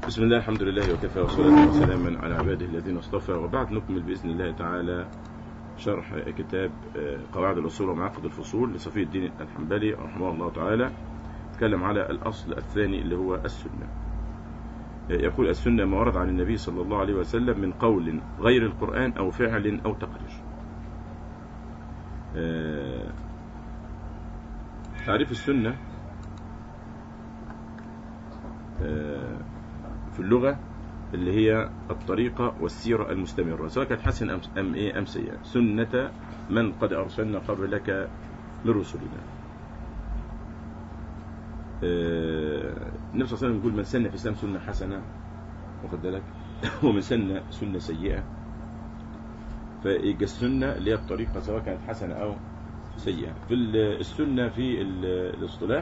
بسم الله الحمد لله وكفى وصلاة وسلاما على عباده الذين اصطفى وبعد نكمل بإذن الله تعالى شرح كتاب قواعد الأصول ومعاقد الفصول لصفي الدين الحنبلي رحمه الله تعالى تكلم على الأصل الثاني اللي هو السنة يقول السنة ما ورد عن النبي صلى الله عليه وسلم من قول غير القرآن أو فعل أو تقرير تعريف السنة في اللغة اللي هي الطريقة والسيرة المستمرة سواء كانت حسنة أم, أم إيه أم سيئة سنة من قد أرسلنا قبلك من رسلنا النبي صلى الله عليه وسلم يقول من سن في الإسلام سنة حسنة واخد بالك ومن سن سنة سيئة فيبقى السنة اللي هي الطريقة سواء كانت حسنة أو سيئة في السنة في الاصطلاح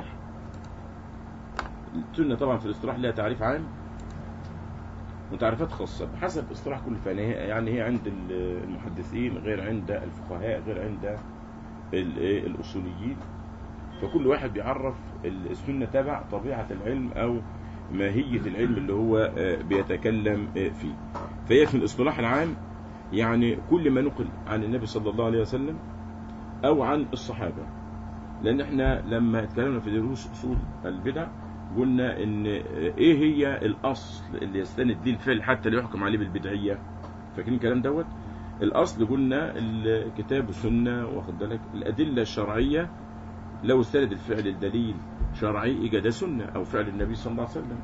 السنة طبعا في الاصطلاح لها تعريف عام وتعريفات خاصة بحسب اصطلاح كل فن يعني هي عند المحدثين غير عند الفقهاء غير عند الأصوليين فكل واحد بيعرف السنة تبع طبيعة العلم أو ماهية العلم اللي هو بيتكلم فيه فهي في الاصطلاح العام يعني كل ما نقل عن النبي صلى الله عليه وسلم أو عن الصحابة لأن احنا لما اتكلمنا في دروس أصول البدع قلنا ان ايه هي الاصل اللي يستند دي الفعل حتى اللي يحكم عليه بالبدعيه فاكرين الكلام دوت الاصل قلنا الكتاب والسنه واخد بالك الادله الشرعيه لو استند الفعل الدليل شرعي يبقى ده سنه او فعل النبي صلى الله عليه وسلم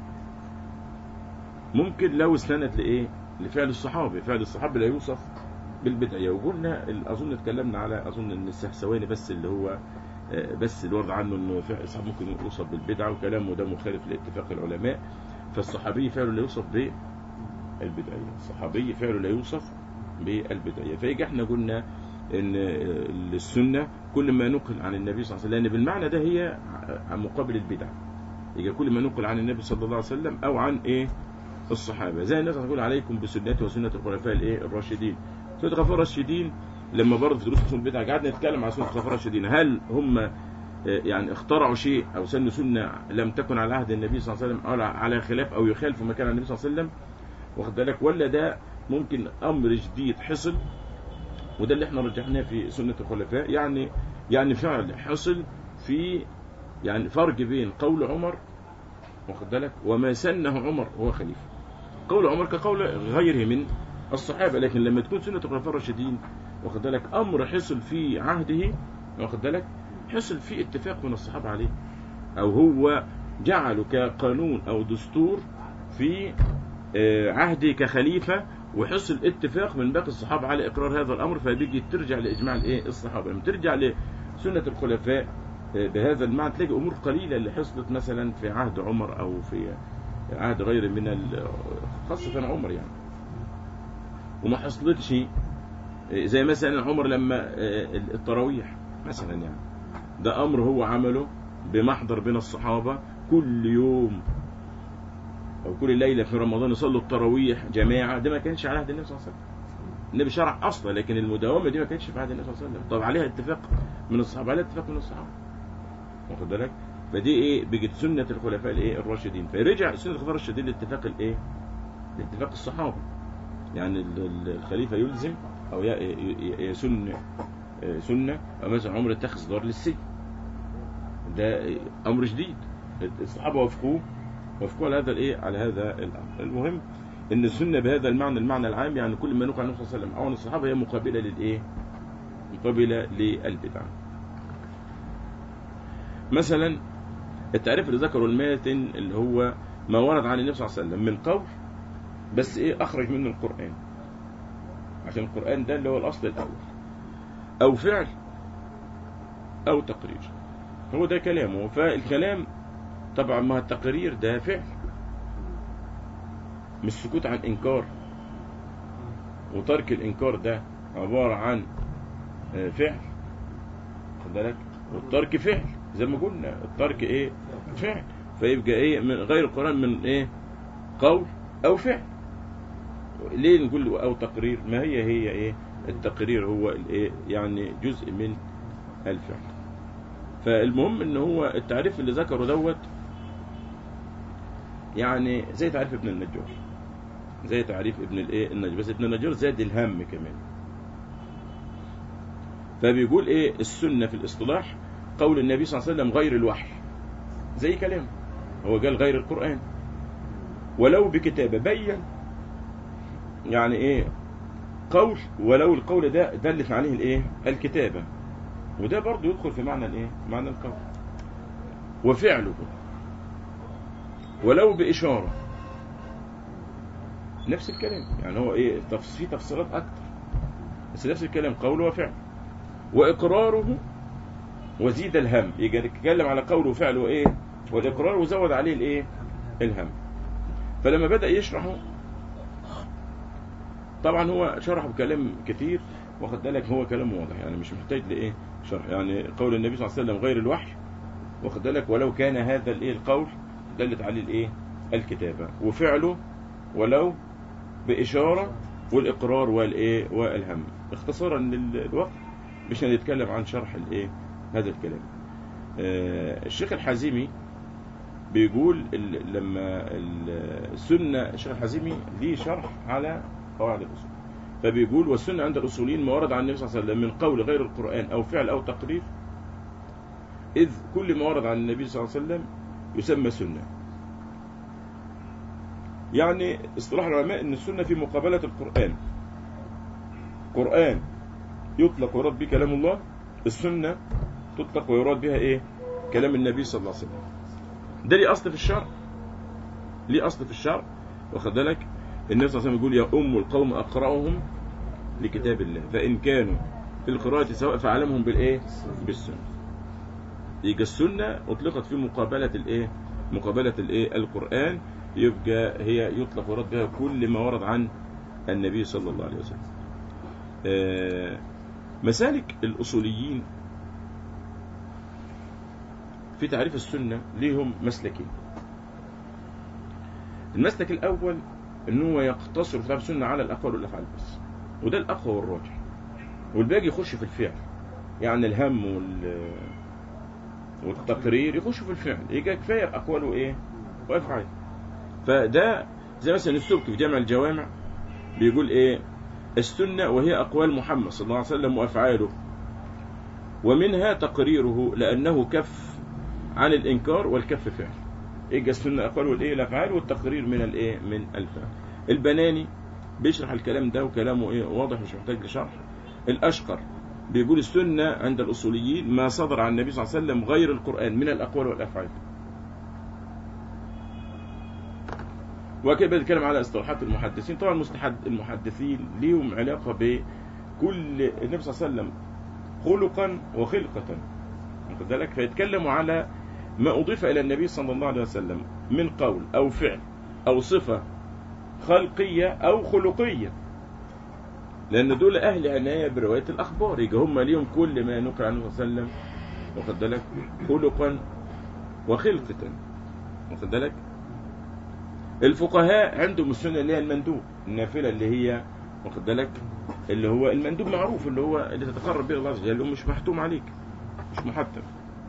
ممكن لو استند لايه لفعل الصحابه فعل الصحابه لا يوصف بالبدعيه وقلنا اظن اتكلمنا على اظن ان السحسواني بس اللي هو بس الورد عنه انه فعل ممكن يوصف بالبدعه وكلامه ده مخالف لاتفاق العلماء فالصحابي فعله لا يوصف بالبدعيه الصحابي فعله لا يوصف بالبدعيه فيجي احنا قلنا ان السنه كل ما نقل عن النبي صلى الله عليه وسلم لان بالمعنى ده هي عن مقابل البدع يجي كل ما نقل عن النبي صلى الله عليه وسلم او عن ايه الصحابه زي الناس هتقول عليكم بسنتي وسنه الخلفاء الايه الراشدين سنه الخلفاء الراشدين لما برضه في دروس اصول البدع قعدنا نتكلم على سنه الخلفاء الراشدين هل هم يعني اخترعوا شيء او سنوا سنه لم تكن على عهد النبي صلى الله عليه وسلم او على خلاف او يخالف ما كان عن النبي صلى الله عليه وسلم واخد بالك ولا ده ممكن امر جديد حصل وده اللي احنا رجحناه في سنه الخلفاء يعني يعني فعل حصل في يعني فرق بين قول عمر واخد بالك وما سنه عمر وهو خليفه قول عمر كقول غيره من الصحابه لكن لما تكون سنه الخلفاء الراشدين واخد بالك امر حصل في عهده واخد بالك حصل في اتفاق من الصحابه عليه او هو جعله كقانون او دستور في عهده كخليفه وحصل اتفاق من باقي الصحابه على اقرار هذا الامر فبيجي ترجع لاجماع الايه الصحابه لما ترجع لسنه الخلفاء بهذا المعنى تلاقي امور قليله اللي حصلت مثلا في عهد عمر او في عهد غيره من خاصه عمر يعني وما حصلتش زي مثلا عمر لما التراويح مثلا يعني ده امر هو عمله بمحضر بين الصحابه كل يوم او كل ليله في رمضان يصلوا التراويح جماعه ده ما كانش على عهد النبي صلى الله عليه وسلم النبي شرع اصلا لكن المداومه دي ما كانتش في عهد النبي صلى الله عليه وسلم طب عليها اتفاق من الصحابه عليها اتفاق من الصحابه واخد بالك فدي ايه بقت سنه الخلفاء الايه الراشدين فرجع سنه الخلفاء الراشدين لاتفاق الايه لاتفاق الصحابه يعني الخليفه يلزم او يسن سنه او مثلا عمر اتخذ دار للسجن ده امر جديد الصحابه وافقوه وافقوا على هذا الايه على هذا الامر المهم ان السنه بهذا المعنى المعنى العام يعني كل ما نقل عن النبي صلى الله عليه وسلم او عن الصحابه هي مقابله للايه مقابله للبدع مثلا التعريف اللي ذكره الماتن اللي هو ما ورد عن النبي صلى الله عليه وسلم من قول بس ايه اخرج منه القران عشان القران ده اللي هو الاصل الاول او فعل او تقرير هو ده كلامه فالكلام طبعا ما التقرير ده فعل مش سكوت عن انكار وترك الانكار ده عبارة عن فعل خد بالك والترك فعل زي ما قلنا الترك ايه فعل فيبقى ايه من غير القرآن من ايه قول او فعل ليه نقول او تقرير ما هي هي ايه التقرير هو الايه يعني جزء من الفعل فالمهم ان هو التعريف اللي ذكره دوت يعني زي تعريف ابن النجار زي تعريف ابن الايه النجار بس ابن النجار زاد الهم كمان فبيقول ايه السنة في الاصطلاح قول النبي صلى الله عليه وسلم غير الوحي زي كلامه هو قال غير القرآن ولو بكتابة بين يعني ايه قول ولو القول ده دلت عليه الايه الكتابة وده برضه يدخل في معنى الايه معنى القول وفعله ولو بإشارة نفس الكلام يعني هو ايه تفص- في تفصيلات اكتر بس نفس الكلام قول وفعل واقراره وزيد الهم يجي يتكلم على قوله وفعله وايه والاقرار وزود عليه الايه الهم فلما بدأ يشرحه طبعا هو شرح بكلام كتير واخد بالك هو كلام واضح يعني مش محتاج لايه شرح يعني قول النبي صلى الله عليه وسلم غير الوحي واخد بالك ولو كان هذا الايه القول دلت عليه الايه الكتابه وفعله ولو باشاره والاقرار والايه والهم اختصارا للوقت مش هنتكلم عن شرح الايه هذا الكلام آه، الشيخ الحازمي بيقول ال- لما ال- السنه الشيخ الحازمي ليه شرح على قواعد الاصول فبيقول والسنه عند الاصوليين ما ورد عن النبي صلى الله عليه وسلم من قول غير القران او فعل او تقرير اذ كل ما ورد عن النبي صلى الله عليه وسلم يسمى سنه يعني اصطلاح العلماء ان السنه في مقابله القران قران يطلق ويراد به كلام الله السنه تطلق ويراد بها ايه كلام النبي صلى الله عليه وسلم ده ليه اصل في الشرع ليه اصل في الشرع واخد بالك النبي صلى الله عليه وسلم يقول يا ام القوم اقراهم لكتاب الله فان كانوا في القراءه سواء فعلمهم بالايه بالسنه يبقى السنه اطلقت في مقابله الايه مقابله الايه القران يبقى هي يطلق ورد بها كل ما ورد عن النبي صلى الله عليه وسلم آه، مسالك الاصوليين في تعريف السنه ليهم مسلكين المسلك الاول ان هو يقتصر في تعريف السنه على الاقوال والافعال بس وده الاقوى والراجح والباقي يخش في الفعل يعني الهم وال والتقرير يخش في الفعل يبقى كفايه اقواله ايه وافعال فده زي مثلا السبكي في جامع الجوامع بيقول ايه السنه وهي اقوال محمد صلى الله عليه وسلم وافعاله ومنها تقريره لانه كف عن الانكار والكف فعل يبقى السنه اقوال والايه الافعال والتقرير من الايه من الفعل البناني بيشرح الكلام ده وكلامه ايه واضح مش محتاج لشرح الاشقر بيقول السنه عند الاصوليين ما صدر عن النبي صلى الله عليه وسلم غير القران من الاقوال والافعال وكده بيتكلم على اصطلاحات المحدثين طبعا المستحد المحدثين ليهم علاقه بكل النبي صلى الله عليه وسلم خلقا وخلقه واخد بالك فيتكلموا على ما اضيف الى النبي صلى الله عليه وسلم من قول او فعل او صفه خلقيه او خلقيه لان دول اهل عنايه بروايه الاخبار يبقى هم ليهم كل ما نقل عنه صلى الله عليه وسلم واخد بالك خلقا وخلقه واخد بالك الفقهاء عندهم السنه اللي هي المندوب النافله اللي هي واخد بالك اللي هو المندوب معروف اللي هو اللي تتقرب به الله عز وجل اللي هو مش محتوم عليك مش محتم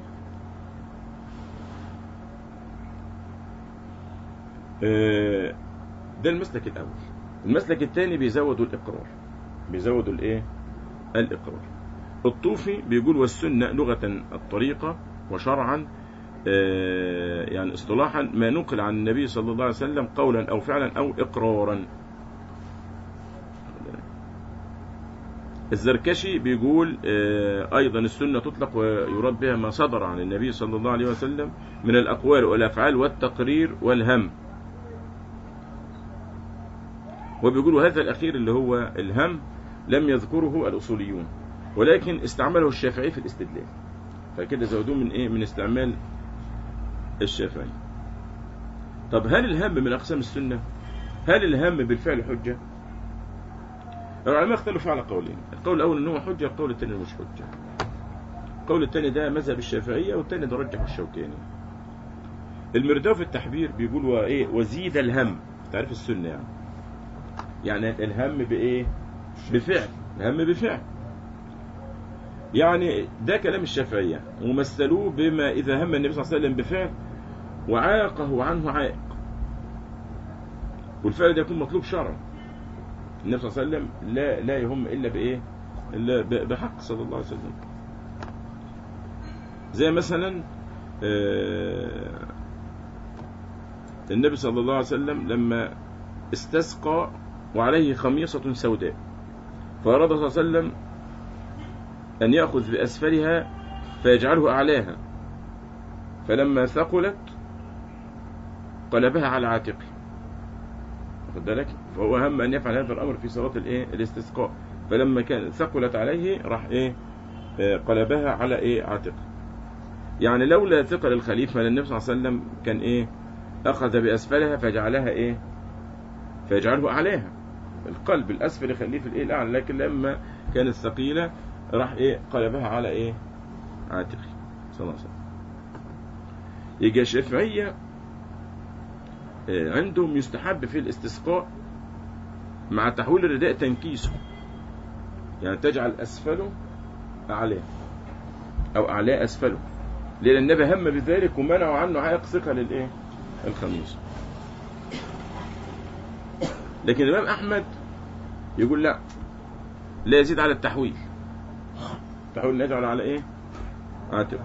آه، ده المسلك الاول المسلك الثاني بيزودوا الاقرار بيزودوا الايه الاقرار الطوفي بيقول والسنه لغه الطريقه وشرعا آه، يعني اصطلاحا ما نقل عن النبي صلى الله عليه وسلم قولا او فعلا او اقرارا الزركشي بيقول آه، ايضا السنه تطلق ويراد بها ما صدر عن النبي صلى الله عليه وسلم من الاقوال والافعال والتقرير والهم وبيقولوا هذا الاخير اللي هو الهم لم يذكره الاصوليون ولكن استعمله الشافعي في الاستدلال فكده زودوه من ايه من استعمال الشافعي طب هل الهم من اقسام السنه هل الهم بالفعل حجه العلماء اختلفوا على قولين القول الاول ان هو حجه القول الثاني مش حجه القول الثاني ده مذهب الشافعيه والثاني ده رجحه الشوكاني المرداوي في التحبير بيقول وايه وزيد الهم تعرف السنه يعني يعني الهم بايه بفعل الهم بفعل يعني ده كلام الشافعية ومثلوه بما إذا هم النبي صلى الله عليه وسلم بفعل وعاقه عنه عائق والفعل ده يكون مطلوب شرعا النبي صلى الله عليه وسلم لا لا يهم الا بايه الا ب- بحق صلى الله عليه وسلم زي مثلا آه، النبي صلى الله عليه وسلم لما استسقى وعليه خميصة سوداء فأراد صلى الله عليه وسلم أن يأخذ بأسفلها فيجعله أعلاها فلما ثقلت قلبها على عاتقه واخد بالك فهو هم أن يفعل هذا الأمر في صلاة الإيه الاستسقاء فلما كان ثقلت عليه راح إيه آه، قلبها على إيه عاتقه يعني لولا ثقل الخليفة للنبي صلى الله عليه وسلم كان إيه أخذ بأسفلها فجعلها إيه فيجعله أعلاها القلب الأسفل يخليه في الإيه الأعلى لكن لما كانت ثقيلة راح إيه قلبها على إيه عاتقه صلى الله عليه وسلم يجي الشافعية آه، عندهم يستحب في الاستسقاء مع تحويل الرداء تنكيسه يعني تجعل أسفله أعلاه أو أعلاه أسفله لأن النبي هم بذلك ومنعوا عنه عائق ثقة للإيه؟ الخميس لكن الإمام أحمد يقول لا لا يزيد على التحويل التحويل نجعل على إيه؟ عاتق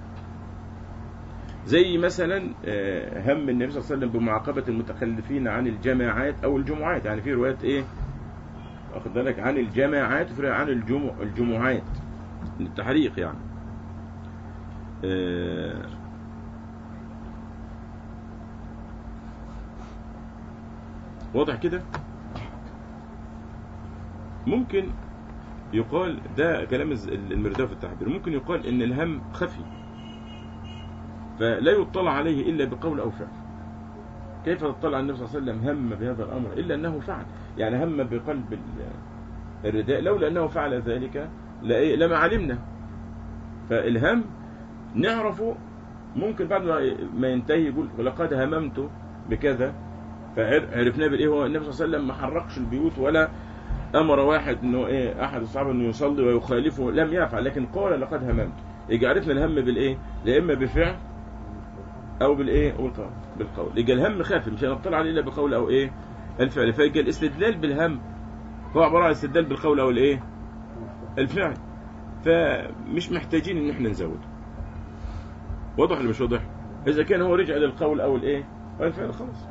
زي مثلا آه، هم النبي صلى الله عليه وسلم بمعاقبة المتخلفين عن الجماعات أو الجمعات يعني في روايات إيه؟ واخد بالك عن الجماعات وفي رواية عن الجمع الجمعات التحريق يعني آه، واضح كده ممكن يقال ده كلام الز- المرداوي في التعبير ممكن يقال ان الهم خفي فلا يطلع عليه الا بقول او فعل كيف تطلع النبي صلى الله عليه وسلم هم بهذا الامر الا انه فعل يعني هم بقلب ال- الرداء لولا انه فعل ذلك لإيه؟ لما علمنا فالهم نعرفه ممكن بعد ما- ما ينتهي يقول لقد هممت بكذا فعرفناه بالايه هو النبي صلى الله عليه وسلم ما حركش البيوت ولا امر واحد انه ايه احد الصحابه انه يصلي ويخالفه لم يفعل لكن قال لقد هممت يجي عرفنا الهم بالايه لا اما بفعل او بالايه بالقول بالقول يجي الهم خافي مش هنطلع عليه الا بقول او ايه الفعل فيجي الاستدلال بالهم هو عباره عن استدلال بالقول او الايه الفعل فمش محتاجين ان احنا نزوده واضح ولا مش واضح اذا كان هو رجع للقول او الايه او الفعل خلاص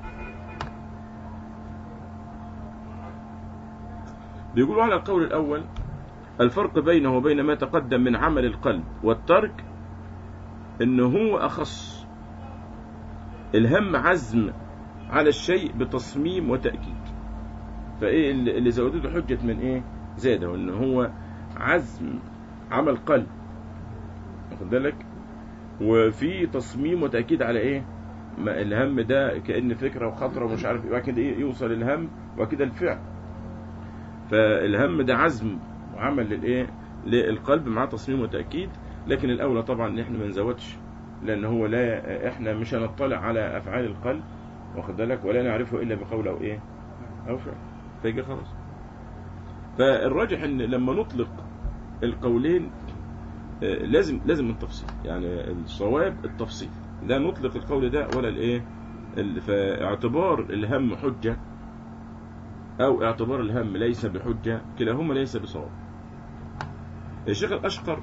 بيقولوا على القول الأول الفرق بينه وبين ما تقدم من عمل القلب والترك انه هو أخص الهم عزم على الشيء بتصميم وتأكيد فإيه اللي اللي زودته حجة من إيه زاده إن هو عزم عمل قلب واخد بالك وفي تصميم وتأكيد على إيه ما الهم ده كأن فكرة وخطرة ومش عارف إيه وبعد كده إيه يوصل الهم وكده الفعل فالهم ده عزم وعمل للايه للقلب مع تصميم وتاكيد لكن الاولى طبعا ان احنا ما نزودش لان هو لا احنا مش هنطلع على افعال القلب واخد بالك ولا نعرفه الا بقول او ايه او فعل فيجي خلاص فالراجح ان لما نطلق القولين آه، لازم لازم التفصيل يعني الصواب التفصيل لا نطلق القول ده ولا الايه ال- فاعتبار الهم حجه أو اعتبار الهم ليس بحجة كلاهما ليس بصواب الشيخ الأشقر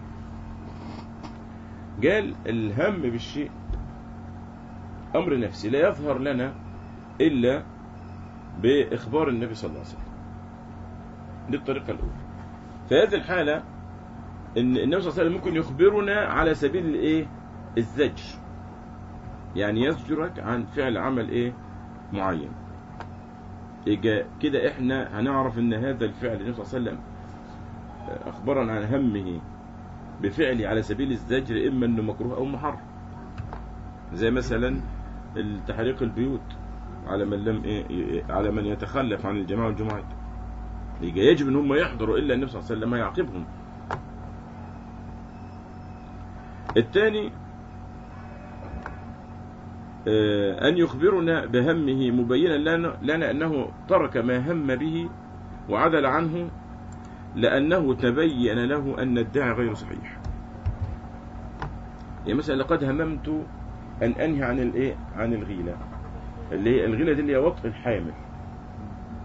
قال الهم بالشيء أمر نفسي لا يظهر لنا إلا بإخبار النبي صلى الله عليه وسلم دي الطريقة الأولى في هذه الحالة إن النبي صلى الله عليه وسلم ممكن يخبرنا على سبيل الإيه الزجر يعني يزجرك عن فعل عمل إيه معين يبقى كده احنا هنعرف ان هذا الفعل النبي صلى الله عليه وسلم اخبرنا عن همه بفعله على سبيل الزجر اما انه مكروه او محرم زي مثلا التحريق البيوت على من لم ايه على من يتخلف عن الجماعه والجمعات يبقى يجب ان هم يحضروا الا النبي صلى الله عليه وسلم يعاقبهم الثاني آه، أن يخبرنا بهمه مبينا لنا, لنا أنه ترك ما هم به وعدل عنه لأنه تبين له أن الداعي غير صحيح يعني مثلا لقد هممت أن أنهي عن الإيه عن الغيلة اللي هي الغيلة دي اللي هي وطء الحامل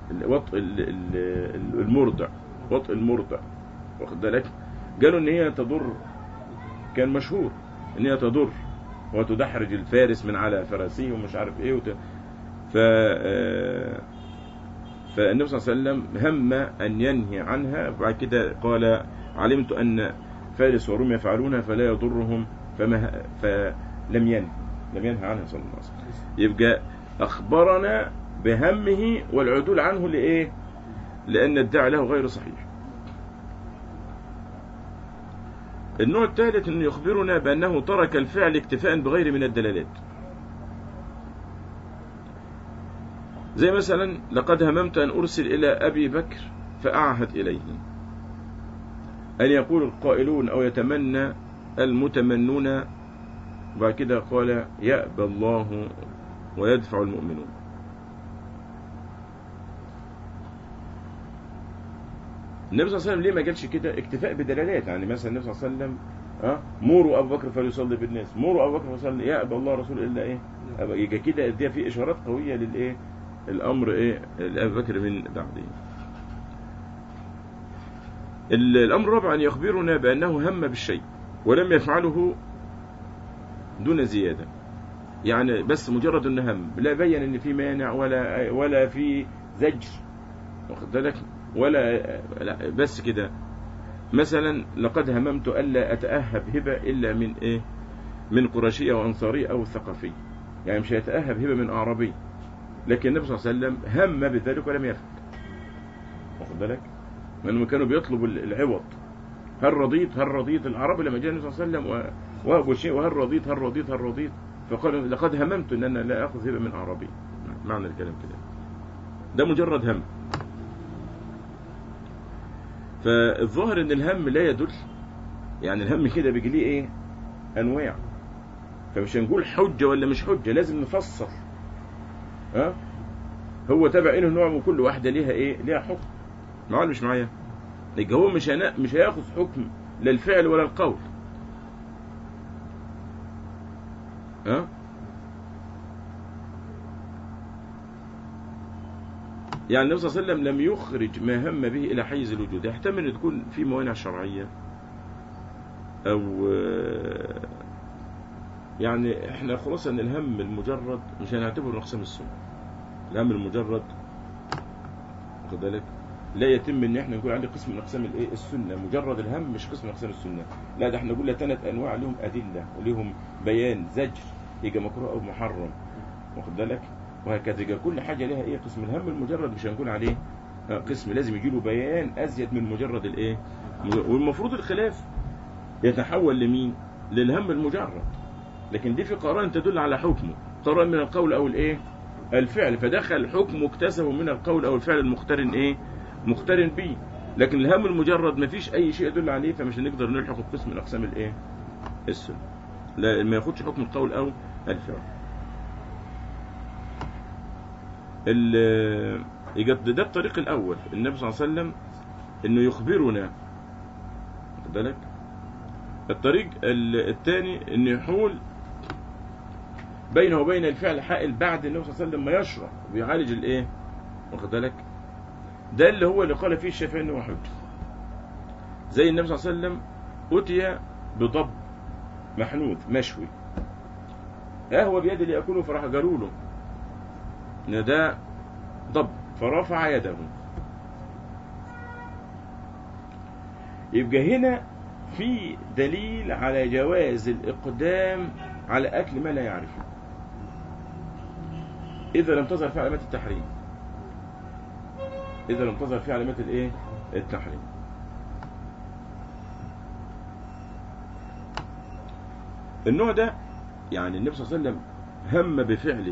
وطء ال- ال- ال- المرضع وطء المرضع واخد بالك قالوا ان هي تضر كان مشهور ان هي تضر وتدحرج الفارس من على فرسه ومش عارف ايه وت... ف آه، فالنبي صلى الله عليه وسلم هم ان ينهي عنها وبعد كده قال علمت ان فارس وروم يفعلونها فلا يضرهم فما فلم ينهي لم ينهى عنها صلى الله عليه وسلم يبقى اخبرنا بهمه والعدول عنه لايه لان الداعي له غير صحيح النوع الثالث انه يخبرنا بانه ترك الفعل اكتفاء بغير من الدلالات زي مثلا لقد هممت ان ارسل الى ابي بكر فاعهد اليه ان يقول القائلون او يتمنى المتمنون وبعد كده قال يأبى الله ويدفع المؤمنون النبي صلى الله عليه وسلم ليه ما قالش كده اكتفاء بدلالات يعني مثلا النبي صلى الله عليه وسلم اه مروا ابو بكر فليصلي بالناس مروا ابو بكر فليصلي يأبى الله رسول الا ايه أبا- يبقى كده دي في اشارات قويه للايه الامر ايه لابي بكر من بعده ال- الامر الرابع ان يخبرنا بانه هم بالشيء ولم يفعله دون زياده يعني بس مجرد انه هم لا بين ان في مانع ولا ولا في زجر واخد بالك ولا لا بس كده مثلا لقد هممت الا اتاهب هبه الا من ايه من قرشيه وانصاريه او ثقفي يعني مش هيتاهب هبه من اعرابي لكن النبي صلى الله عليه وسلم هم بذلك ولم يفعل واخد بالك لانهم كانوا بيطلبوا العوض هل رضيت هل رضيت العرب لما جاء النبي صلى الله عليه وسلم و- وهبوا شيء وهل رضيت هل رضيت هل رضيت فقالوا لقد هممت ان انا لا اخذ هبه من اعرابي معنى الكلام كده ده مجرد هم فالظاهر ان الهم لا يدل يعني الهم كده بيجي ليه ايه انواع فمش هنقول حجه ولا مش حجه لازم نفصل ها هو تبع انه نوع وكل واحده ليها ايه ليها حكم معايا ولا مش معايا يبقى هو مش هنا مش هياخذ حكم لا الفعل ولا القول ها يعني النبي صلى الله عليه وسلم لم يخرج ما هم به الى حيز الوجود يحتمل ان تكون في موانع شرعيه او آه، يعني احنا خلاص ان الهم المجرد مش هنعتبره من اقسام السنه الهم المجرد واخد بالك لا يتم ان احنا نقول عليه قسم من اقسام الايه السنه مجرد الهم مش قسم من اقسام السنه لا ده احنا نقول له ثلاث انواع لهم ادله ولهم بيان زجر يبقى مكروه او محرم واخد بالك وهكذا يبقى كل حاجه لها ايه قسم الهم المجرد مش هنقول عليه آه، قسم لازم يجي له بيان ازيد من مجرد الايه والمفروض الخلاف يتحول لمين للهم المجرد لكن دي في قرائن تدل على حكمه قرائن من القول او الايه الفعل فدخل حكم مكتسب من القول او الفعل المقترن ايه مقترن به لكن الهم المجرد ما فيش اي شيء يدل عليه فمش هنقدر نلحق القسم من اقسام الايه السنه لا ما ياخدش حكم القول او الفعل ال- يبقى ده الطريق الاول النبي صلى الله عليه وسلم انه يخبرنا واخد بالك الطريق ال- الثاني انه يحول بينه وبين الفعل حائل بعد النبي صلى الله عليه وسلم ما يشرع ويعالج الايه واخد بالك ده اللي هو اللي قال فيه الشافعي انه حجه زي النبي صلى الله عليه وسلم اتي بضب محنوث مشوي اهوى بيد اللي ياكله فراح قالوا له ان ده ضب فرفع يده يبقى هنا في دليل على جواز الإقدام على أكل ما لا يعرفه إذا لم تظهر فيه علامات التحريم إذا لم تظهر فيه علامات الإيه؟ التحريم النوع ده يعني النبي صلى الله عليه وسلم هم بفعله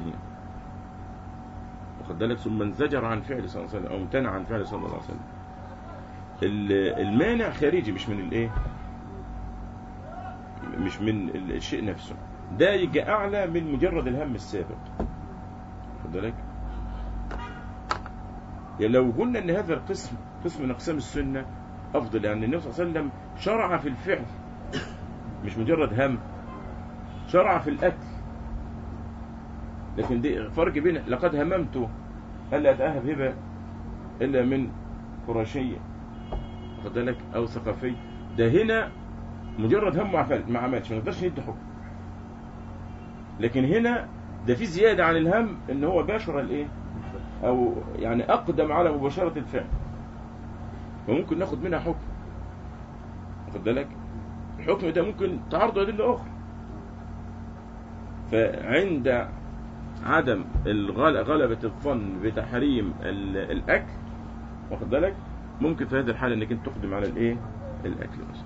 واخد بالك ثم انزجر عن فعل صلى الله عليه وسلم او امتنع عن فعل صلى الله عليه وسلم ال- المانع خارجي مش من الايه مش من ال- الشيء نفسه ده يجي اعلى من مجرد الهم السابق واخد بالك يعني لو قلنا ان هذا القسم قسم من اقسام السنه افضل يعني النبي صلى الله عليه وسلم شرع في الفعل مش مجرد هم شرع في الاكل لكن دي فرق بين لقد هممت الا اتاهب هبه الا من قرشيه واخد بالك او ثقافي ده هنا مجرد هم ما عمل- ما عملش ما نقدرش ندي حكم لكن هنا ده في زياده عن الهم ان هو باشر الايه او يعني اقدم على مباشره الفعل فممكن ناخد منها حكم واخد بالك الحكم ده ممكن تعرض ادله اخرى فعند عدم الغل- غلبة الظن بتحريم ال- الأكل واخد بالك ممكن في هذه الحالة إنك أنت تقدم على الإيه؟ الأكل مثلا.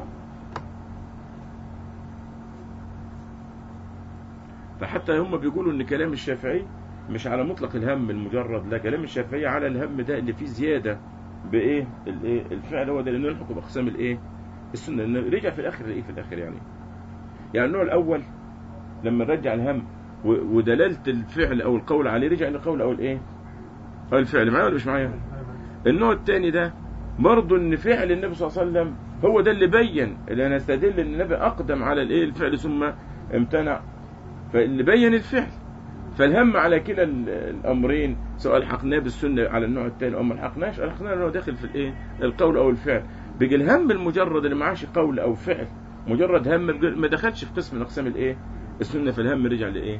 فحتى هم بيقولوا إن كلام الشافعي مش على مطلق الهم المجرد لا كلام الشافعي على الهم ده اللي فيه زيادة بإيه؟ الإيه؟ الفعل هو ده لأنه يلحق بأقسام الإيه؟ السنة لأنه رجع في الآخر لإيه في الآخر يعني؟ يعني النوع الأول لما نرجع الهم و- ودلالة الفعل أو القول عليه رجع للقول أو الإيه؟ أو الفعل معايا ولا مش معايا؟ النوع الثاني ده برضه ان فعل النبي صلى الله عليه وسلم هو ده اللي بين اللي نستدل ان النبي اقدم على الايه الفعل ثم امتنع فاللي بين الفعل فالهم على كلا ال- الامرين سواء الحقناه بالسنه على النوع الثاني او ما الحقناش الحقناه انه داخل في الايه القول او الفعل بيجي الهم المجرد اللي معاش قول او فعل مجرد هم ما دخلش في قسم من اقسام الايه السنه فالهم رجع لايه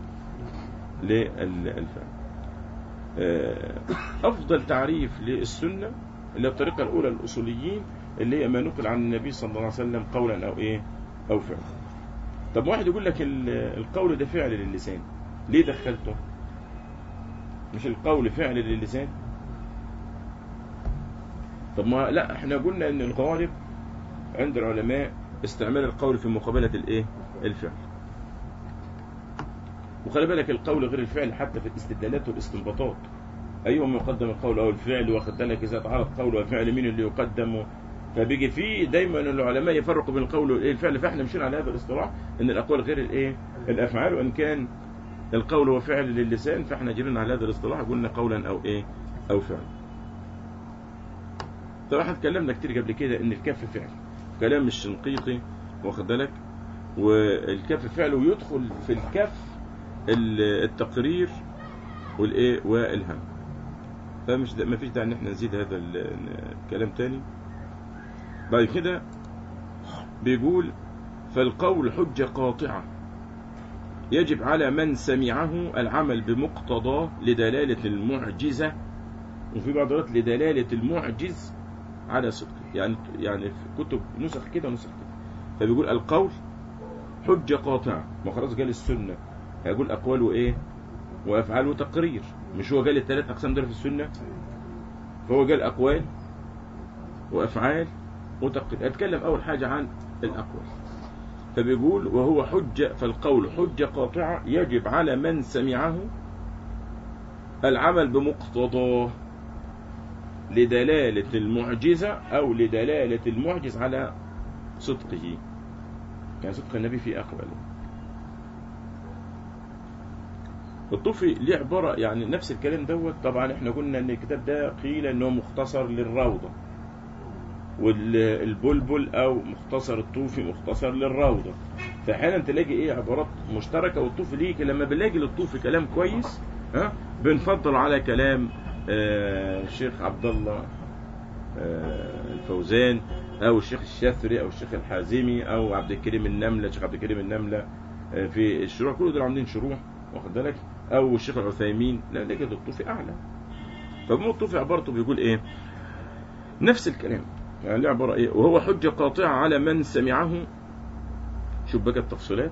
للفعل آه، افضل تعريف للسنه اللي هي الطريقه الاولى للاصوليين اللي هي ما نقل عن النبي صلى الله عليه وسلم قولا او ايه او فعلا طب واحد يقول لك ال- القول ده فعل للسان ليه دخلته مش القول فعل للسان طب ما لا احنا قلنا ان الغالب عند العلماء استعمال القول في مقابله الايه الفعل وخلي بالك القول غير الفعل حتى في الاستدلالات والاستنباطات ايهما يقدم القول او الفعل واخد بالك اذا تعارض قول وفعل مين اللي يقدم فبيجي فيه دايما العلماء يفرقوا بين القول والفعل فاحنا مشينا على هذا الاصطلاح ان الاقوال غير الايه الافعال وان كان القول هو فعل للسان فاحنا جرينا على هذا الاصطلاح قلنا قولا او ايه او فعل طبعا احنا اتكلمنا كتير قبل كده ان الكف فعل كلام الشنقيطي واخد بالك والكف فعل ويدخل في الكف ال- التقرير والايه والهم فمش ما فيش داعي ان احنا نزيد هذا ال- الكلام تاني بعد كده بيقول فالقول حجة قاطعة يجب على من سمعه العمل بمقتضاه لدلالة المعجزة وفي بعض الوقت لدلالة المعجز على صدقه يعني يعني في كتب نسخ كده ونسخ كده فبيقول القول حجة قاطعة ما خلاص قال السنة هيقول أقوال وإيه وأفعال وتقرير مش هو قال الثلاث أقسام دول في السنة فهو قال أقوال وأفعال وتقرير أتكلم أول حاجة عن الأقوال فبيقول وهو حجة فالقول حجة قاطعة يجب على من سمعه العمل بمقتضاه لدلالة المعجزة أو لدلالة المعجز على صدقه يعني صدق النبي في أقواله الطوفي ليه عبارة يعني نفس الكلام دوت طبعا احنا قلنا ان الكتاب ده قيل انه مختصر للروضة والبلبل او مختصر الطوفي مختصر للروضة فاحيانا تلاقي ايه عبارات مشتركة والطوفي ليه لما بنلاقي للطوفي كلام كويس ها بنفضل على كلام آه الشيخ عبد الله آه الفوزان او الشيخ الشاثري او الشيخ الحازمي او عبد الكريم النمله الشيخ عبد الكريم النمله آه في الشروح كل دول عاملين شروح واخد بالك او الشيخ العثيمين لا نجد الطوفي اعلى فابن الطوفي عبارته بيقول ايه نفس الكلام يعني ليه عباره ايه وهو حجه قاطعه على من سمعه شوف بقى التفصيلات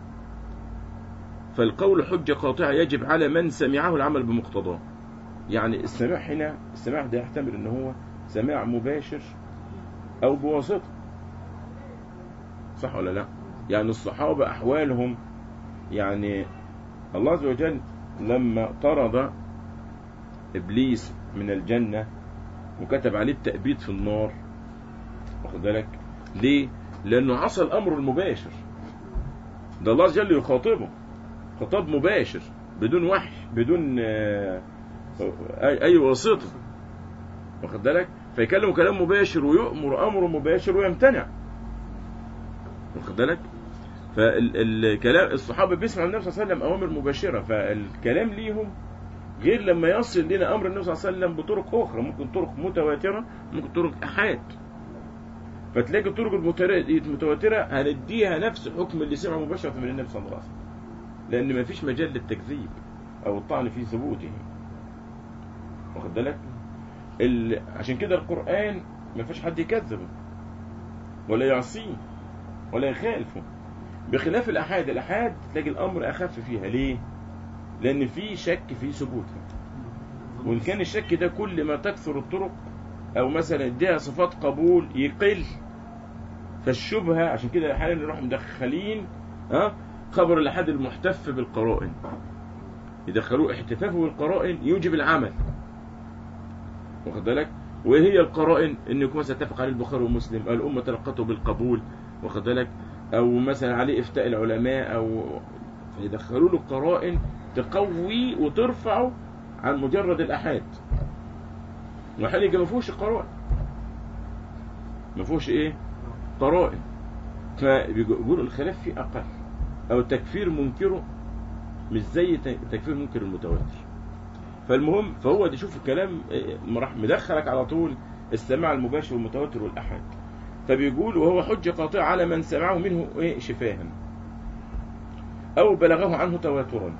فالقول حجه قاطعه يجب على من سمعه العمل بمقتضاه يعني السماع هنا السماع ده يحتمل ان هو سماع مباشر او بواسطه صح ولا لا يعني الصحابه احوالهم يعني الله عز وجل لما طرد ابليس من الجنه وكتب عليه التأبيد في النار واخد بالك ليه لانه عصى الامر المباشر ده الله عز وجل يخاطبه خطاب مباشر بدون وحي بدون آه اي اي واسطه واخد بالك فيكلم كلام مباشر ويؤمر امر مباشر ويمتنع واخد بالك فالكلام الصحابه بيسمعوا النبي صلى الله عليه وسلم اوامر مباشره فالكلام ليهم غير لما يصل لنا امر النبي صلى الله عليه وسلم بطرق اخرى ممكن طرق متواتره ممكن طرق احاد فتلاقي الطرق المتر- المتواتره هنديها نفس الحكم اللي سمعه مباشره من النبي صلى الله عليه وسلم لان ما فيش مجال للتكذيب او الطعن في ثبوته واخد بالك ال... عشان كده القران ما فيش حد يكذبه ولا يعصيه ولا يخالفه بخلاف الأحاد الأحاد تلاقي الأمر أخف فيها ليه؟ لأن في شك في ثبوتها وإن كان الشك ده كل ما تكثر الطرق أو مثلا اديها صفات قبول يقل فالشبهة عشان كده أحيانا نروح مدخلين ها خبر الأحاد المحتف بالقرائن يدخلوه احتفافه بالقرائن يوجب العمل واخد بالك وهي القرائن ان يكون مثلا اتفق عليه البخاري ومسلم او الامه تلقته بالقبول واخد بالك او مثلا عليه افتاء العلماء او فيدخلوا له قرائن تقوي وترفعه عن مجرد الاحاد وحاليا ما فيهوش قرائن ما فيهوش ايه قرائن فبيقولوا الخلاف فيه اقل او تكفير منكره مش زي تكفير منكر المتواتر فالمهم فهو ده شوف الكلام إيه، راح مدخلك على طول السماع المباشر والمتواتر والاحاد فبيقول وهو حجة قاطعة على من سمعه منه إيه شفاها أو بلغه عنه تواترا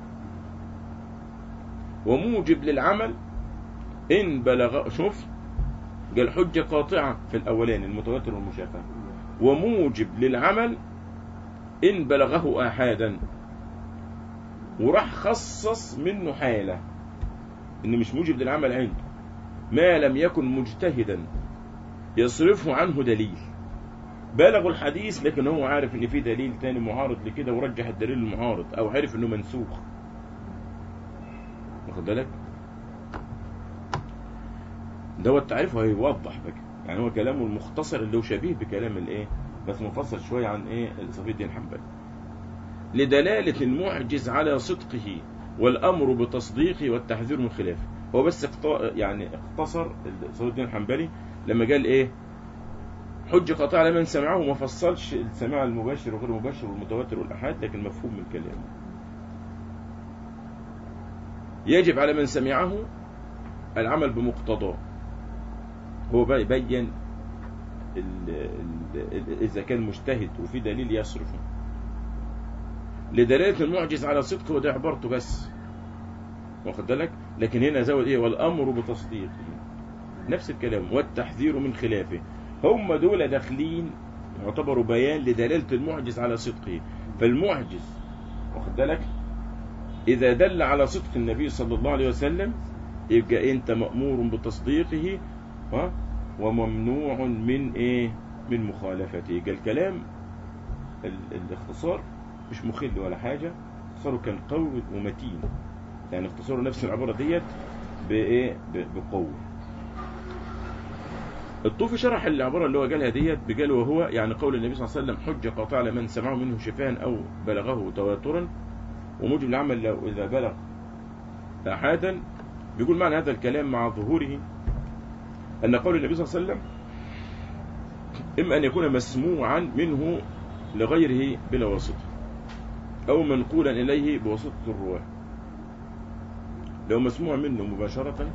وموجب للعمل إن بلغ شوف قال حجة قاطعة في الأولين المتواتر والمشافهة وموجب للعمل إن بلغه آحادا وراح خصص منه حالة إن مش موجب للعمل عنده ما لم يكن مجتهدا يصرفه عنه دليل بلغوا الحديث لكن هو عارف ان في دليل تاني معارض لكده ورجح الدليل المعارض او عارف انه منسوخ واخد بالك ده هو التعريف هيوضح بقى يعني هو كلامه المختصر اللي هو شبيه بكلام الايه بس مفصل شويه عن ايه صفي الدين حنبل لدلالة المعجز على صدقه والأمر بتصديقه والتحذير من خلافه هو بس اقت... يعني اختصر صفي الدين الحنبلي لما قال ايه حجة قاطعة لمن سمعه وما فصلش السماع المباشر وغير المباشر والمتواتر والأحاد لكن مفهوم من كلامه يجب على من سمعه العمل بمقتضاه هو بقى يبين ال ال ال إذا كان مجتهد وفي دليل يصرفه لدلالة المعجز على صدقه وده عبارته بس واخد بالك لكن هنا زود ايه والأمر بتصديقه نفس الكلام والتحذير من خلافه هم دول داخلين يعتبروا بيان لدلالة المعجز على صدقه فالمعجز واخد بالك إذا دل على صدق النبي صلى الله عليه وسلم يبقى أنت مأمور بتصديقه ها وممنوع من إيه من مخالفته يبقى الكلام ال- الاختصار مش مخل ولا حاجة اختصاره كان قوي ومتين يعني اختصاره نفس العبارة ديت بإيه ب- بقوة الطوفي شرح العبارة اللي هو قالها ديت بقال وهو يعني قول النبي صلى الله عليه وسلم حجة قاطعة لمن سمعه منه شفاها أو بلغه تواترا وموجب العمل لو إذا بلغ أحدا بيقول معنى هذا الكلام مع ظهوره أن قول النبي صلى الله عليه وسلم إما أن يكون مسموعا منه لغيره بلا واسطة أو منقولا إليه بواسطة الرواة لو مسموع منه مباشرة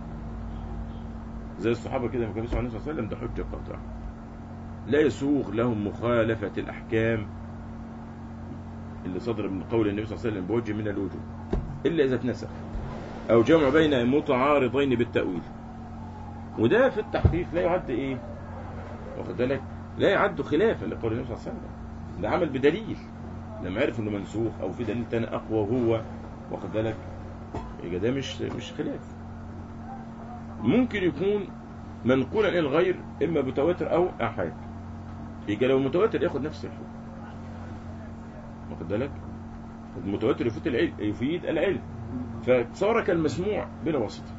زي الصحابة كده ما كانوا يسمعوا النبي صلى الله عليه وسلم ده حجة قاطعة لا يسوغ لهم مخالفة الأحكام اللي صدر من قول النبي صلى الله عليه وسلم بوجه من الوجوه إلا إذا اتنسخ أو جمع بين متعارضين بالتأويل وده في التحقيق لا يعد إيه واخد بالك لا يعد خلافا لقول النبي صلى الله عليه وسلم ده عمل بدليل لما عرف انه منسوخ او في دليل تاني اقوى وهو واخد بالك يبقى ده مش مش خلاف ممكن يكون منقولا الى الغير اما بتواتر او احاد يبقى لو متواتر ياخد نفس الحكم واخد بالك المتواتر يفيد العلم يفيد العلم فصار كالمسموع بلا واسطه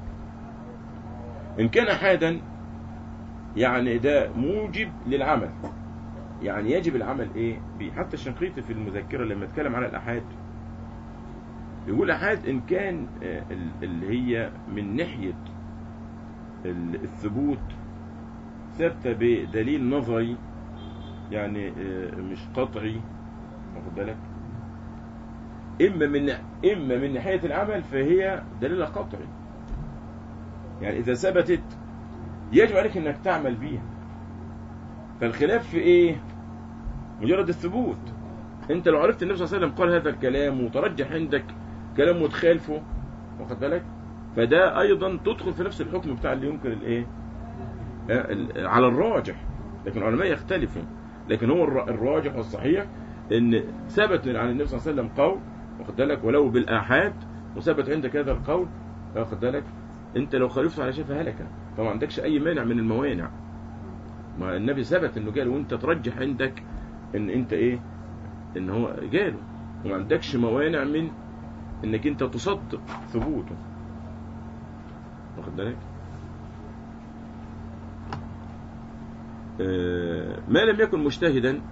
ان كان احادا يعني ده موجب للعمل يعني يجب العمل ايه بيه حتى الشنقيطي في المذكره لما اتكلم على الاحاد يقول احاد ان كان آه، ال- اللي هي من ناحيه ال- الثبوت ثابته بدليل نظري يعني آه، مش قطعي واخد بالك إما من إما من ناحية العمل فهي دليل قطعي يعني إذا ثبتت يجب عليك إنك تعمل بيها فالخلاف في إيه؟ مجرد الثبوت أنت لو عرفت النبي صلى الله عليه وسلم قال هذا الكلام وترجح عندك كلام متخالفه واخد بالك فده أيضا تدخل في نفس الحكم بتاع اللي ينكر الإيه؟ آه، ال- على الراجح لكن العلماء يختلفوا لكن هو الر- الراجح والصحيح ان ثبت عن النبي صلى الله عليه وسلم قول واخد بالك ولو بالاحاد وثبت عندك هذا القول واخد بالك انت لو خالفت على شيء فهلك فما عندكش اي مانع من الموانع ما النبي ثبت انه قال وانت ترجح عندك ان انت ايه ان هو جاله وما عندكش موانع من انك انت تصدق ثبوته واخد بالك آه، ما لم يكن مجتهدا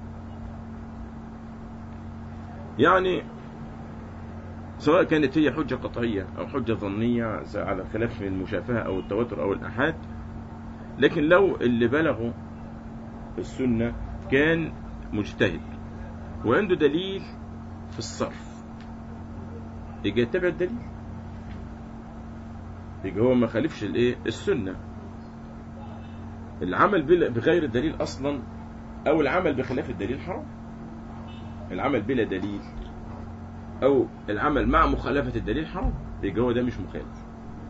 يعني سواء كانت هي حجة قطعية أو حجة ظنية على خلاف المشافهة أو التواتر أو الأحاد لكن لو اللي بلغوا السنة كان مجتهد وعنده دليل في الصرف يجي يتبع الدليل يجي هو ما خالفش الايه السنة العمل بلا- بغير الدليل أصلا أو العمل بخلاف الدليل حرام العمل بلا دليل او العمل مع مخالفة الدليل حرام يبقى هو ده مش مخالف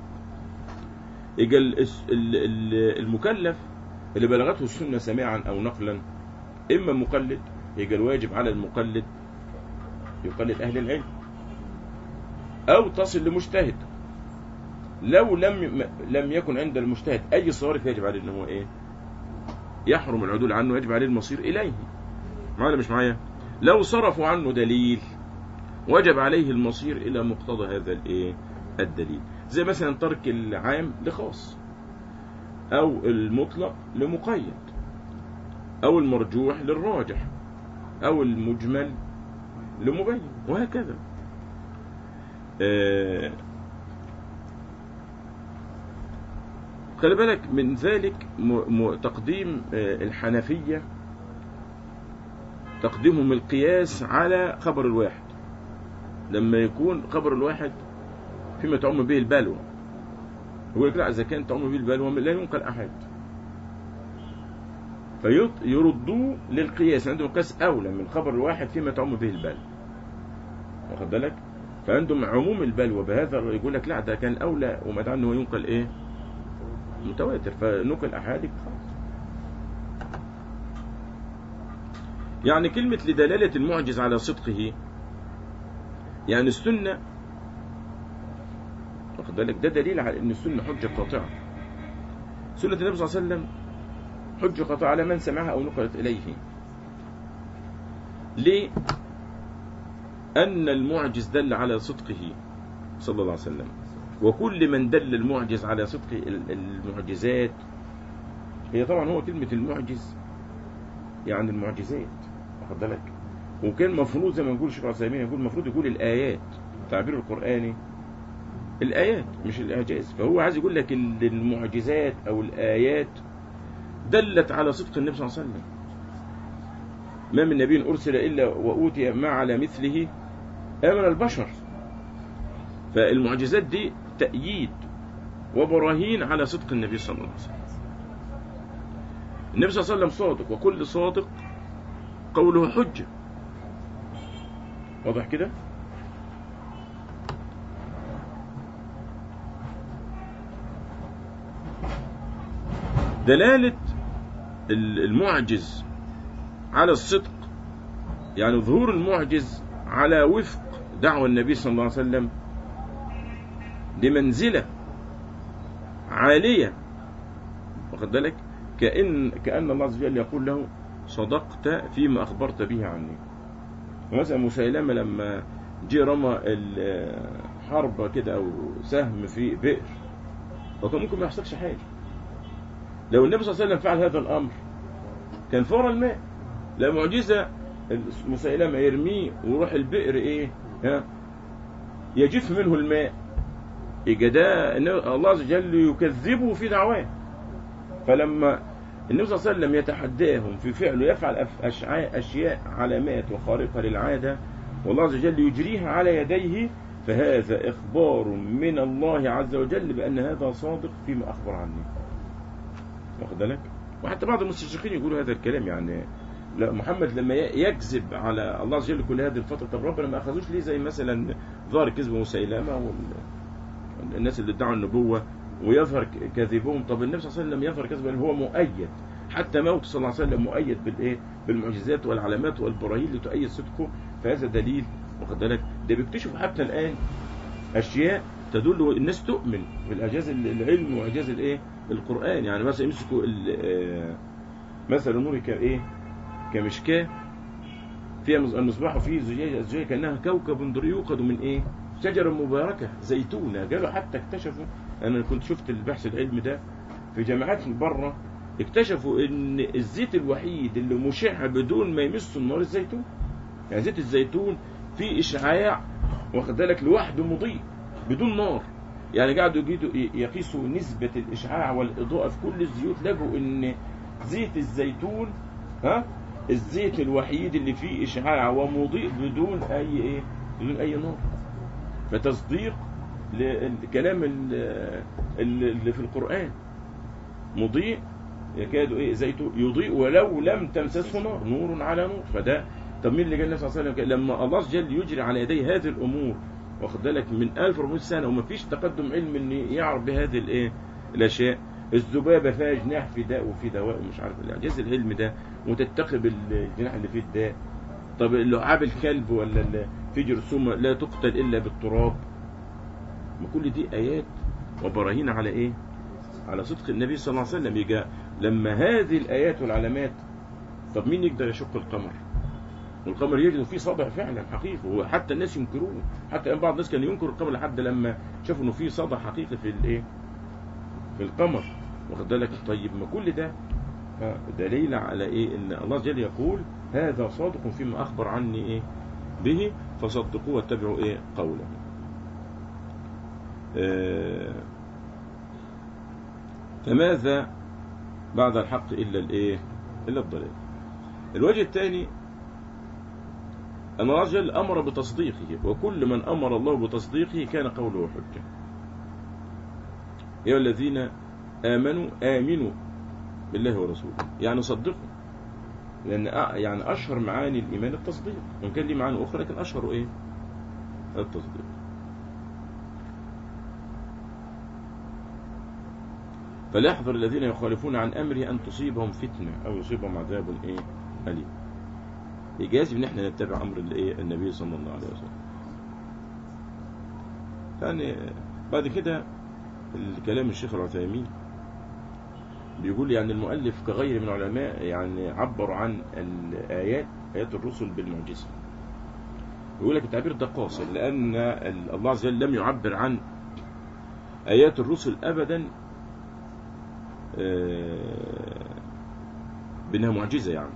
يبقى ال- ال- ال- المكلف اللي بلغته السنة سماعا او نقلا اما مقلد يبقى الواجب على المقلد يقلد اهل العلم او تصل لمجتهد لو لم لم يكن عند المجتهد اي صارف يجب عليه ان هو ايه يحرم العدول عنه يجب عليه المصير اليه معايا ولا مش معايا لو صرفوا عنه دليل وجب عليه المصير الى مقتضى هذا الايه الدليل زي مثلا ترك العام لخاص او المطلق لمقيد او المرجوح للراجح او المجمل لمبين وهكذا آه، خلي بالك من ذلك م- م- تقديم آه، الحنفية تقديمهم القياس على خبر الواحد لما يكون خبر الواحد فيما تعم به البلوى يقول لك لا اذا كان تعم به البلوى لا ينقل احد فيردوه للقياس عندهم قياس اولى من خبر الواحد فيما تعم به البلوى واخد بالك فعندهم عموم البلوى بهذا يقول لك لا ده كان اولى وما دام انه ينقل ايه متواتر فنقل احادك خلاص يعني كلمة لدلالة المعجز على صدقه يعني السنة واخد بالك ده دليل على ان السنة حجة قاطعة سنة النبي صلى الله عليه وسلم حجة قاطعة على من سمعها او نقلت اليه ليه ان المعجز دل على صدقه صلى الله عليه وسلم وكل من دل المعجز على صدق ال- المعجزات هي طبعا هو كلمة المعجز يعني المعجزات واخد بالك وكان المفروض زي ما نقول الشيخ عثيمين يقول المفروض يقول الآيات التعبير القرآني الآيات مش الإعجاز فهو عايز يقول لك ال- المعجزات أو الآيات دلت على صدق النبي صلى الله عليه وسلم ما من نبي أرسل إلا وأوتي ما على مثله آمن البشر فالمعجزات دي تأييد وبراهين على صدق النبي صلى الله عليه وسلم النبي صلى الله عليه وسلم صادق وكل صادق قوله حجة واضح كده دلالة ال- المعجز على الصدق يعني ظهور المعجز على وفق دعوة النبي صلى الله عليه وسلم لمنزلة عالية واخد بالك كأن كأن الله عز وجل يقول له صدقت فيما أخبرت به عني مثلا مسيلمة لما جه رمى الحربة كده أو سهم في بئر وكان ممكن ما يحصلش حاجة لو النبي صلى الله عليه وسلم فعل هذا الأمر كان فور الماء لا معجزة مسيلمة يرميه ويروح البئر إيه ها يجف منه الماء يبقى ده إن الله عز وجل يكذبه في دعواه فلما النبي صلى الله عليه وسلم يتحداهم في فعله يفعل أف- أشعاء أشياء علامات وخارقة للعادة والله عز وجل يجريها على يديه فهذا إخبار من الله عز وجل بأن هذا صادق فيما أخبر عنه واخد بالك وحتى بعض المستشرقين يقولوا هذا الكلام يعني لا محمد لما ي- يكذب على الله عز وجل كل هذه الفترة طب ربنا ما أخذوش ليه زي مثلا ظهر كذب مسيلمة والناس اللي ادعوا النبوة ويظهر ك- كذبهم طب النبي صلى الله عليه وسلم يظهر كذبا هو مؤيد حتى موت صلى الله عليه وسلم مؤيد بالايه بالمعجزات والعلامات والبراهين اللي تؤيد صدقه فهذا دليل واخد بالك ده بيكتشفوا حتى الآن أشياء تدل الناس تؤمن بالإعجاز العلم وإعجاز الإيه القرآن يعني مثلا يمسكوا ال- آه، مثل النور كإيه كمشكاة فيها مص- المصباح وفيه زجاجة زجاجة كأنها كوكب دري يوقد من إيه شجرة مباركة زيتونة قالوا حتى اكتشفوا أنا كنت شفت البحث العلمي ده في جامعات بره اكتشفوا ان الزيت الوحيد اللي مشع بدون ما يمس النار الزيتون يعني زيت الزيتون فيه اشعاع واخد بالك لوحده مضيء بدون نار يعني قعدوا يجيدوا يقيسوا نسبة الإشعاع والإضاءة في كل الزيوت لقوا إن زيت الزيتون ها الزيت الوحيد اللي فيه إشعاع ومضيء بدون أي إيه بدون أي نار فتصديق للكلام ال- اللي في القرآن مضيء يكاد ايه زيته يضيء ولو لم تمسسه نار نور على نور فده طب مين اللي قال النبي صلى الله عليه وسلم لما الله عز وجل يجري على يديه هذه الامور واخد بالك من 1400 سنه وما فيش تقدم علم ان يعرف بهذه الايه الاشياء الذبابه فيها جناح في داء وفي دواء ومش عارف الاعجاز العلمي ده وتتقي بالجناح اللي فيه الداء طب لعاب الكلب ولا ال- في جرثومه لا تقتل الا بالتراب ما كل دي ايات وبراهين على ايه على صدق النبي صلى الله عليه وسلم يجا لما هذه الآيات والعلامات طب مين يقدر يشق القمر والقمر يجد فيه صدع فعلا حقيقي وحتى الناس ينكروه حتى ان بعض الناس كان ينكر القمر لحد لما شافوا انه فيه صدع حقيقي في الايه في القمر واخد بالك طيب ما كل ده آه، دليل على ايه ان الله جل يقول هذا صادق فيما اخبر عني ايه به فصدقوه واتبعوا ايه قوله آه فماذا بعد الحق إلا الإيه إلا الضلال الوجه الثاني أن الله عز وجل أمر بتصديقه وكل من أمر الله بتصديقه كان قوله حجة يا الذين آمنوا آمنوا بالله ورسوله يعني صدقوا لأن أ- يعني أشهر معاني الإيمان التصديق وإن كان لي معاني أخرى لكن أشهر إيه التصديق فليحذر الذين يخالفون عن امره ان تصيبهم فتنه او يصيبهم عذاب ايه اليم يجازي ان احنا نتبع امر الايه النبي صلى الله عليه وسلم يعني بعد كده الكلام الشيخ العثيمين بيقول يعني المؤلف كغير من العلماء يعني عبر عن الايات ايات الرسل بالمعجزه يقول لك التعبير ده قاصر لان ال- الله عز وجل لم يعبر عن ايات الرسل ابدا آه، بانها معجزه يعني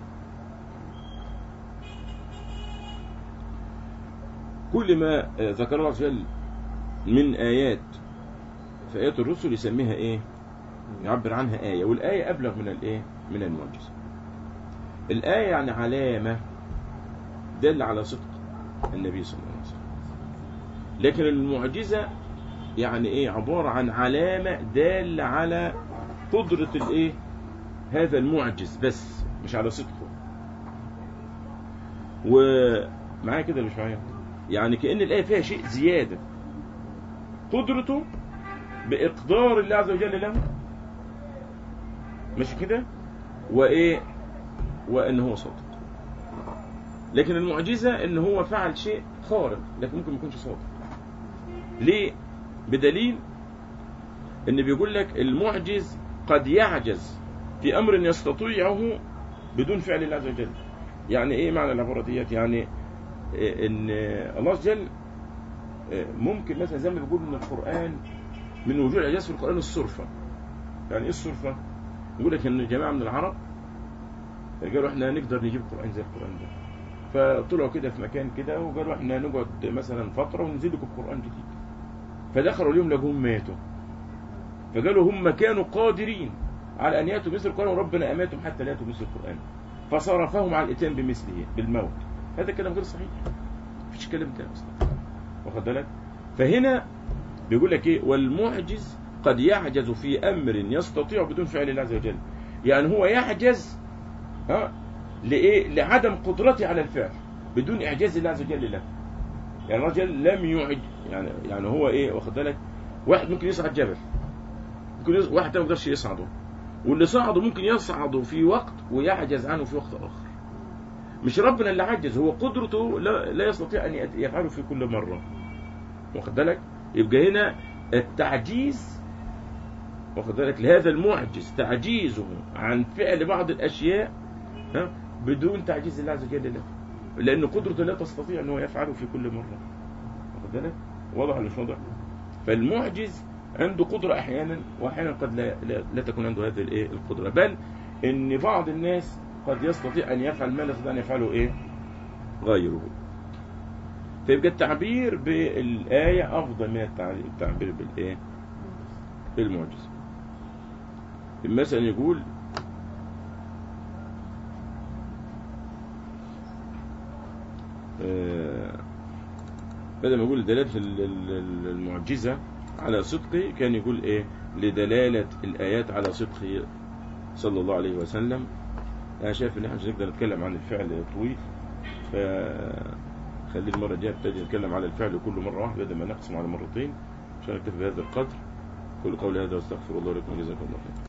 كل ما آه، ذكره الله عز وجل من ايات في ايات الرسل يسميها ايه يعبر عنها ايه والايه ابلغ من الايه من المعجزه الايه يعني علامه دل على صدق النبي صلى الله عليه وسلم لكن المعجزه يعني ايه عباره عن علامه داله على قدرة الايه هذا المعجز بس مش على صدقه ومعايا كده ولا مش معايا يعني كأن الآية فيها شيء زيادة قدرته بإقدار الله عز وجل له مش كده وإيه وإن هو صادق لكن المعجزة إن هو فعل شيء خارق لكن ممكن ما يكونش صادق ليه بدليل ان بيقول لك المعجز قد يعجز في امر يستطيعه بدون فعل الله عز وجل يعني ايه معنى العباره ديت يعني إيه ان الله عز وجل إيه ممكن مثلا زي ما بيقول ان القران من وجوه الاعجاز في القران الصرفه يعني ايه الصرفه يقول لك ان جماعه من العرب قالوا احنا نقدر نجيب قران زي القران ده فطلعوا كده في مكان كده وقالوا احنا نقعد مثلا فتره وننزل لكم قران جديد فدخلوا اليوم لقوهم ماتوا فقالوا هم كانوا قادرين على أن يأتوا مثل القرآن وربنا أماتهم حتى لا يأتوا مثل القرآن فصرفهم على الإتيان بمثله بالموت هذا كلام غير صحيح مفيش كلام ده اصلا واخد بالك فهنا بيقول لك ايه والمعجز قد يعجز في امر يستطيع بدون فعل الله عز وجل يعني هو يعجز ها لايه لعدم قدرته على الفعل بدون اعجاز الله عز وجل له يعني الرجل لم يعج يعني يعني هو ايه واخد بالك واحد ممكن يصعد جبل ممكن يص... واحد ما يقدرش يصعده واللي صعده ممكن يصعده في وقت ويعجز عنه في وقت اخر مش ربنا اللي عجز هو قدرته لا, لا يستطيع ان يت- يفعله في كل مره واخد بالك يبقى هنا التعجيز واخد بالك لهذا المعجز تعجيزه عن فعل بعض الاشياء ها بدون تعجيز الله عز وجل له لان قدرته لا تستطيع ان هو يفعله في كل مره واخد بالك واضح ولا مش واضح فالمعجز عنده قدرة أحيانا وأحيانا قد لا, لا, لا تكون عنده هذه الإيه القدرة بل إن بعض الناس قد يستطيع أن يفعل ما لا يستطيع أن يفعله إيه غيره فيبقى التعبير بالآية أفضل من التعبير التعبير بالإيه بالمعجز مثلا يقول آه، بدل ما يقول دلالة ال- ال- ال- المعجزة على صدقه كان يقول ايه لدلالة الآيات على صدقه صلى الله عليه وسلم أنا شايف إن احنا مش هنقدر نتكلم عن الفعل طويل فخلي المرة الجاية نبتدي نتكلم على الفعل كل مرة واحدة بدل ما نقسم على مرتين عشان نكتفي بهذا القدر كل قولي هذا واستغفر الله لكم جزاكم الله خير